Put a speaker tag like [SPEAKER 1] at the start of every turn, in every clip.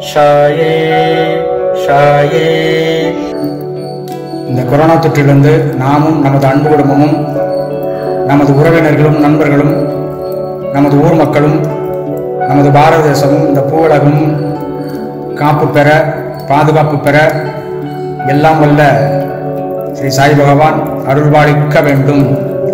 [SPEAKER 1] ஷாயே ஷாயே இந்த கொரோனா தொற்றிலிருந்து நாமும் நமது அன்பு குடும்பமும் நமது உறவினர்களும் நண்பர்களும் நமது ஊர் மக்களும் நமது பாரத தேசமும் இந்த பூவுலகமும் காப்பு பெற பாதுகாப்பு பெற எல்லாம் வல்ல ஸ்ரீ சாய் பகவான் அருள்பாலிக்க வேண்டும்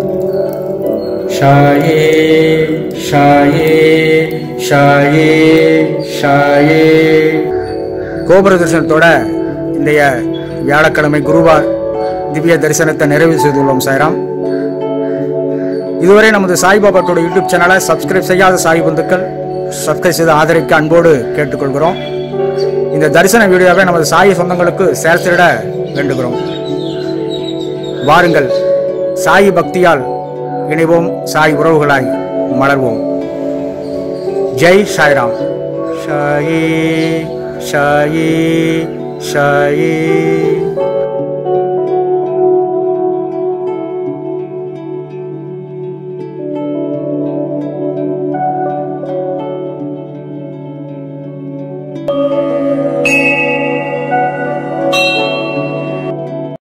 [SPEAKER 1] ஷாயே ஷாயே ஷாயே ஷாயே கோபுர தரிசனத்தோட இன்றைய வியாழக்கிழமை குருவார் திவ்ய தரிசனத்தை நிறைவு செய்துள்ளோம் சாய்ராம் இதுவரை நமது சாய்பாபாட்டோட யூடியூப் சேனலை சப்ஸ்கிரைப் செய்யாத சாய் பந்துக்கள் சப்ஸ்கிரைப் செய்து ஆதரிக்க அன்போடு கேட்டுக்கொள்கிறோம் இந்த தரிசன வீடியோவை நமது சாய் சொந்தங்களுக்கு ஷேர் செய்திட வேண்டுகிறோம் வாருங்கள் சாய் பக்தியால் இணைவோம் சாய் உறவுகளாய் மலர்வோம் ஜெய் சாய்ராம் ஷாயே ஷாயே ஷாயே